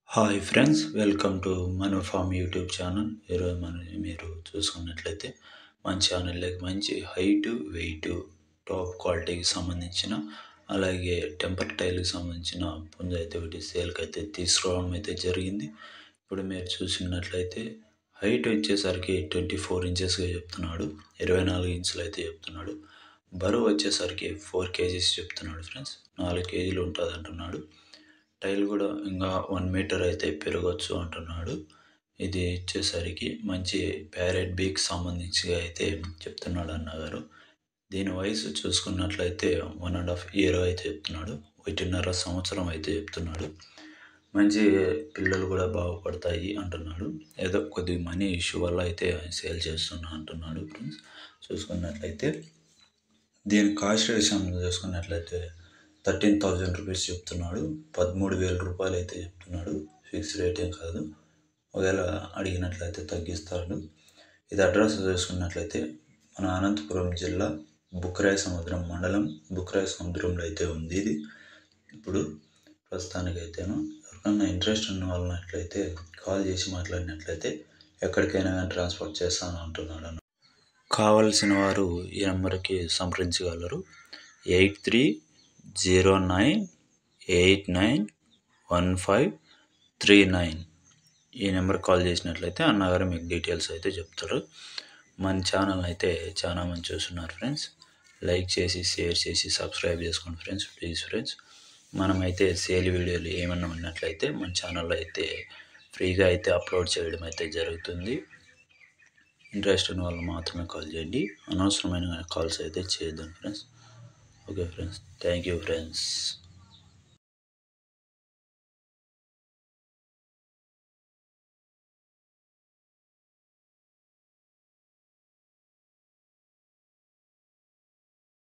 hi friends welcome to Manu farm YouTube channel ఈరోజు మనం మీరు చూసుకున్నట్లయితే మన ఛానల్లోకి మంచి హైట్ వెయిట్ టాప్ క్వాలిటీకి సంబంధించిన అలాగే టెంపర్ టైల్కి సంబంధించిన పుంజ అయితే ఒకటి సేల్కి అయితే తీసుకురావడం అయితే జరిగింది ఇప్పుడు మీరు చూసినట్లయితే హైట్ వచ్చేసరికి ట్వంటీ ఫోర్ ఇంచెస్గా చెప్తున్నాడు ఇరవై నాలుగు ఇంచులు అయితే చెప్తున్నాడు బరువు వచ్చేసరికి ఫోర్ కేజీస్ చెప్తున్నాడు ఫ్రెండ్స్ నాలుగు కేజీలు ఉంటుంది అంటున్నాడు టైల్ కూడా ఇంకా వన్ మీటర్ అయితే పెరగచ్చు అంటున్నాడు ఇది వచ్చేసరికి మంచి ప్యారెట్ బీక్ సంబంధించి అయితే చెప్తున్నాడు అన్నగారు దీని వయసు చూసుకున్నట్లయితే వన్ అండ్ హాఫ్ ఇయర్ అయితే చెప్తున్నాడు ఒకటిన్నర సంవత్సరం అయితే చెప్తున్నాడు మంచి పిల్లలు కూడా బాగుపడతాయి అంటున్నాడు ఏదో కొద్ది మనీ ఇష్యూ వల్ల అయితే సేల్ చేస్తున్నా అంటున్నాడు ఫ్రెండ్స్ చూసుకున్నట్లయితే దీని కాస్ట్ విషయం చూసుకున్నట్లయితే థర్టీన్ థౌజండ్ రూపీస్ చెప్తున్నాడు పదమూడు వేల రూపాయలు అయితే చెప్తున్నాడు ఫిక్స్ రేట్ ఏం కాదు ఒకవేళ అడిగినట్లయితే తగ్గిస్తాడు ఇది అడ్రస్ చూసుకున్నట్లయితే మన అనంతపురం జిల్లా బుక్రాయ సముద్రం మండలం బుక్రాయ సముద్రంలో అయితే ఉంది ఇది ఇప్పుడు ప్రస్తుతానికైతేను ఎవరికన్నా ఇంట్రెస్ట్ ఉన్న వాళ్ళనట్లయితే కాల్ చేసి మాట్లాడినట్లయితే ఎక్కడికైనా కానీ ట్రాన్స్పోర్ట్ చేస్తాను అంటున్నాడు అన్న కావలసిన వారు ఈ నెంబర్కి సంప్రదించగలరు eight three zero nine eight nine one five three nine ఈ నెంబర్ కాల్ చేసినట్లయితే అన్నగారు మీకు డీటెయిల్స్ అయితే చెప్తారు మన ఛానల్ అయితే చాలా మంది చూస్తున్నారు ఫ్రెండ్స్ లైక్ చేసి షేర్ చేసి సబ్స్క్రైబ్ చేసుకోండి ఫ్రెండ్స్ ప్లీజ్ ఫ్రెండ్స్ మనమైతే సేల్ వీడియోలు ఏమైనా ఉన్నట్లయితే మన ఛానల్లో అయితే ఫ్రీగా అయితే అప్లోడ్ చేయడం అయితే జరుగుతుంది ఇంట్రెస్ట్ ఉన్న వాళ్ళు మాత్రమే కాల్ చేయండి అనవసరమైన కాల్స్ అయితే చేయొద్దండి friends okay friends thank you friends